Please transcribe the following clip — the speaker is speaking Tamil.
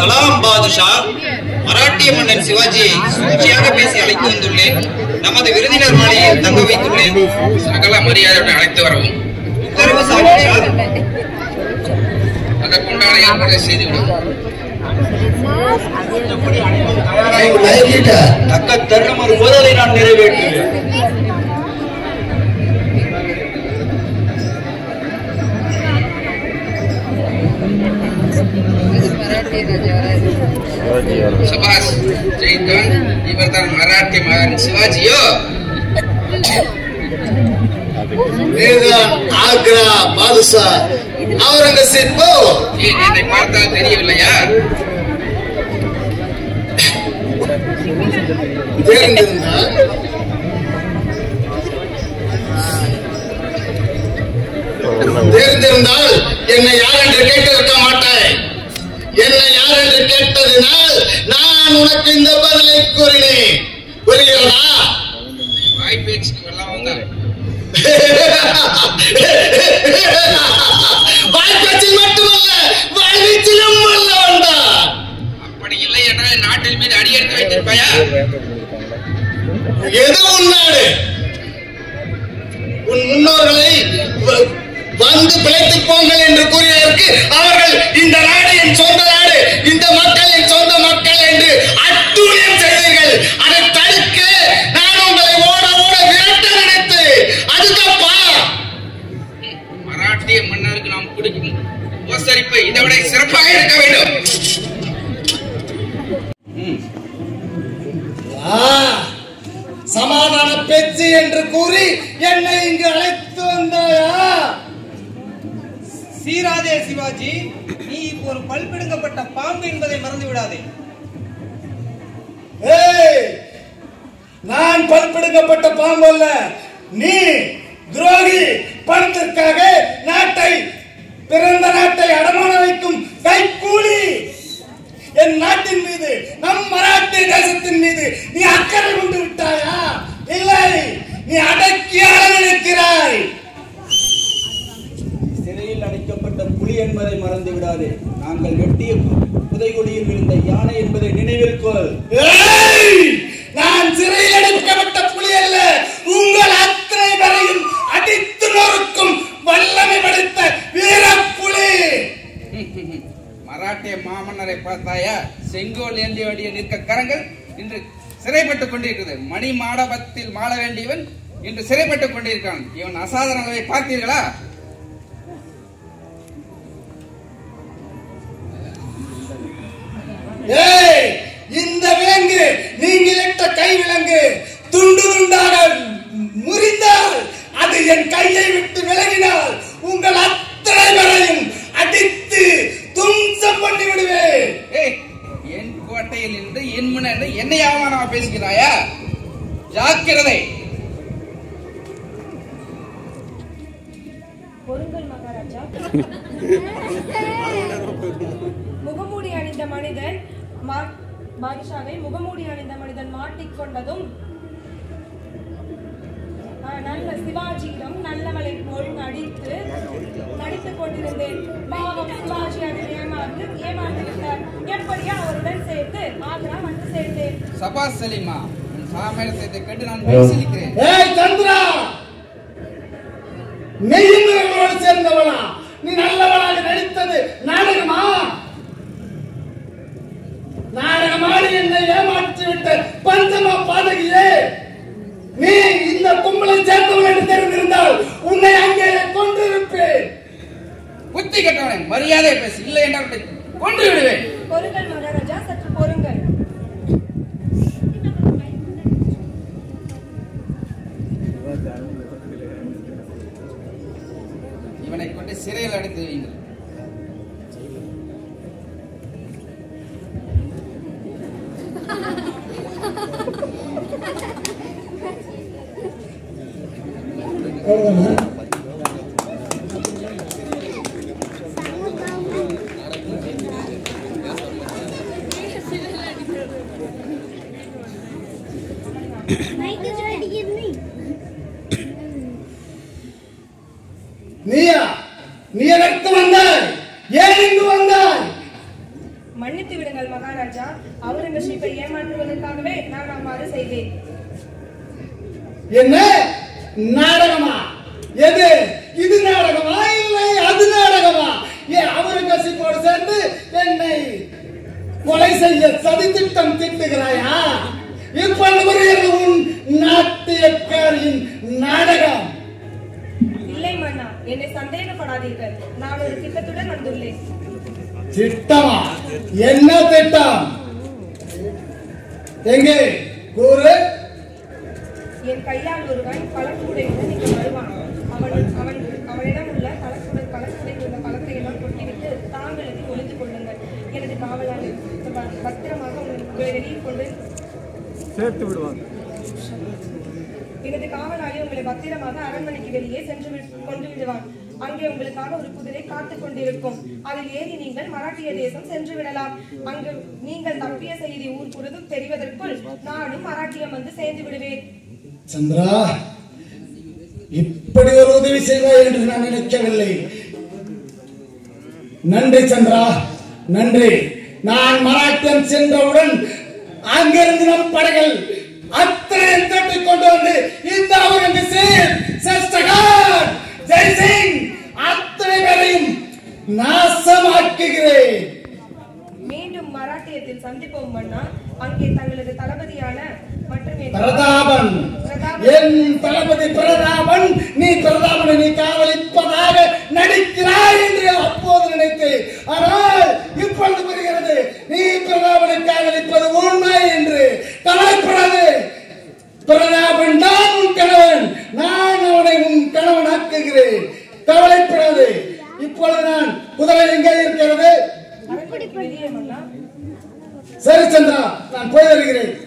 சலாம் பாதுஷா மராட்டிய மன்னன் சிவாஜியை சூழ்ச்சியாக பேசி அழைத்து வந்துள்ளேன் நமது விருந்தினர் மாளிகையில் தங்க வைத்துள்ளேன் சகல மரியாதையுடன் அழைத்து வரவும் உத்தரவு சாகிஷா அதற்குண்டான ஏற்பாடு செய்துவிடும் தக்க தருணம் வரும்போது அதை நான் நிறைவேற்றுவேன் சபாஸ் ஜெயித்தான் இவர்தான் மராட்டிய மகன் சிவாஜியோ நீதான் ஆக்ரா பாதுஷா அவுரங்கசீப் போ ஏன் என்னை பார்த்தால் தெரியவில்லையா தெரிந்திருந்தால் தெரிந்திருந்தால் என்னை யார் என்று கேட்டிருக்க மாட்டாய் என்னை யார் என்று கேட்டதினால் நான் உனக்கு இந்த பதிலை கூறினேன் புரிகிறதா வாய் பேச்சுக்கு எல்லாம் வந்தார் வாய்ப்பேச்சில் மட்டுமல்ல வாழ்வீச்சிலும் அல்ல வந்தான் அப்படி இல்லை என்றால் நாட்டில் மீது அடியெடுத்து வைத்திருப்பாயா எது உன் நாடு உன் முன்னோர்களை வ- வந்து பிழைத்துப் போங்கள் என்று கூறியதற்கு அவர்கள் இந்த நாடு என் சொந்த நாடு இந்த மக்கள் என் சொந்த மக்கள் என்று அட்டூழியம் செய்தீர்கள் அதை தடுக்க நான் உங்களை ஓட ஓட விரட்ட நினைத்து அது தப்பா மராட்டிய மன்னருக்கு நாம் கொடுக்கும் உபசரிப்பு இதை விட சிறப்பாக இருக்க வேண்டும் சமாதான பேச்சு என்று கூறி என்னை இங்கு அழைத்து வந்தாயா சீராதே சிவாஜி நீ இப்போ ஒரு பல்பிடுங்கப்பட்ட பாம்பு என்பதை மறந்து விடாதே ஏய் நான் பல்பெடுக்கப்பட்ட பாம்பு அல்ல நீ துரோகி பணத்திற்காக நாட்டை பிறந்த நாட்டை அடமான வைக்கும் கைக்கூலி என் நாட்டின் மீது நம் மராட்டிய தேசத்தின் மீது நீ அக்கறை கொண்டு விட்டாயா இல்லை நீ அடக்கியாள நினைக்கிறாய் சிறையில் அடைக்கப்பட்ட புலி என்பதை மறந்து விடாதே நாங்கள் வெட்டிய புதைகுழியில் விழுந்த யானை என்பதை நினைவில் கொள் ஏய்! நான் சிறையில் அடைக்கப்பட்ட புலி அல்ல உங்கள் அத்தனை பேரையும் அடித்து நொறுக்கும் வல்லமை படைத்த வீர புலி மராட்டிய மாமன்னரை பார்த்தாயா செங்கோல் ஏந்திய வேண்டிய நிற்க கரங்கள் இன்று சிறைப்பட்டுக் கொண்டிருக்கிறது மணி மாடபத்தில் மாள வேண்டியவன் இன்று சிறைப்பட்டுக் கொண்டிருக்கான் இவன் அசாதாரணங்களை பார்த்தீர்களா ஏய் இந்த விலங்கு நீங்கள் இட்ட கை விலங்கு துண்டு துண்டாக முறிந்தால் அது என் கையை விட்டு விலகினால் உங்கள் அத்தனை பேரையும் அடித்து தும்சம் பண்ணி விடுவேன் ஏய் என் கோட்டையில் இருந்து என் முன்னாடி என்னை அவமானமா பேசுகிறாயா ஜாக்கிரதை பொருங்கள் மகாராஜா முகமூடி அணிந்த மனிதன் மா- பாதுஷாவை முகமூடி அணிந்த மனிதன் மாட்டிக்கொண்டதும் ஆ, நல்ல சிவாஜியிடம் நல்லவளை போல் நடித்து நடித்துக் கொண்டிருந்தேன் பாவம் சிவாஜி அதை ஏமாந்து ஏமாந்து விட்டார் எப்படியோ அவருடன் சேர்த்து ஆக்ரா வந்து சேர்ந்தேன் சபாஸ் சலீமா உன் சாமர்த்தியத்தை கண்டு நான் பரிசீலிக்கிறேன் ஏய் சந்திரா நெய்யுங்களோடு சேர்ந்தவனா நீ நல்லவனாக நடித்தது நாடகமா நாடகமாடி என்னை ஏமாற்றி விட்ட பஞ்சமா பாதகியே நீ இந்த கும்பலை சேர்ந்தவன் என்று தெரிந்திருந்தால் உன்னை அங்கே கொண்டிருப்பேன் புத்தி கட்டவனை மரியாதை பேசு இல்லை என்றால் உன்னை கொன்று விடுவேன் பொருங்கள் மகாராஜா சற்று பொருங்கள் இவனை கொண்டு சிறையில் அடைத்து வையுங்கள் நீயா நீ எதற்கு வந்தாய் ஏன் இங்கு வந்தாய் மன்னித்து விடுங்கள் மகாராஜா அவுரங்கசீப்பை ஏமாற்றுவதற்காகவே நான் அவ்வாறு செய்தேன் என்ன நாடகமா எது இது நாடகமா இல்லை அது நாடகமா ஏ அவுரங்கசீப்போடு சேர்ந்து என்னை கொலை செய்ய சதித்திட்டம் திட்டுகிறாயா இப்பொழுது வருகிறது உன் நாட்டியக்காரியின் நாடகம் இல்லை மன்னா என்னை சந்தேகப்படாதீர்கள் நான் ஒரு திட்டத்துடன் வந்துள்ளேன் திட்டமா என்ன திட்டம் எங்கே கூறு என் கையால் ஒருவன் பழக்கூடையுடன் இங்கு வருவான் அவன் அவன் அவனிடம் உள்ள பழக்குடை பழக்குடையில் உள்ள பழத்தை எல்லாம் கொட்டிவிட்டு தாங்களுக்கு ஒளிந்து கொள்ளுங்கள் எனது காவலாளி ப- பத்திரமாக உங்களை உங்களை வெளியே கொண்டு சேர்த்து விடுவார் எனது காவலாளி உங்களை பத்திரமாக அரண்மனைக்கு வெளியே சென்று வி- கொண்டு விடுவான் அங்கே உங்களுக்காக ஒரு குதிரை காத்துக் கொண்டிருக்கும் அதில் ஏறி நீங்கள் மராட்டிய தேசம் சென்று விடலாம் அங்கு நீங்கள் தப்பிய செய்தி ஊர் முழுதும் தெரிவதற்குள் நானும் மராட்டியம் வந்து சேர்ந்து விடுவேன் சந்திரா இப்படி ஒரு உதவி செய்வாய் என்று நான் நினைக்கவில்லை நன்றி சந்திரா நன்றி நான் மராட்டியம் சென்றவுடன் அங்கிருந்து நம் படைகள் அத்தனை தட்டி கொண்டு வந்து இந்த அவுரங்கசீப் சஸ்டகார் ஜெய்சிங் அத்தனை பேரையும் நாசமாக்குகிறேன் மீண்டும் மராட்டியத்தில் சந்திப்போம் மன்னா அங்கே தங்களது தளபதியான மற்றும் என் பிரதாபன் என் தளபதி பிரதாபன் நீ பிரதாபனை நீ காவலிப்பதாக நடிக்கிறாய் என்று அப்போது நினைத்தேன் ஆனால் இப்பொழுது புரிகிறது நீ பிரதாபனை காவலிப்பது உண்மை என்று கவலைப்படாது பிரதாபன் தான் உன் கணவன் நான் அவனை உன் கணவன் ஆக்குகிறேன் கவலைப்படாது இப்பொழுது நான் குதிரை எங்கே இருக்கிறது அரண்மனைக்கு வெளியே மன்னா சரி சந்திரா நான் போய் வருகிறேன்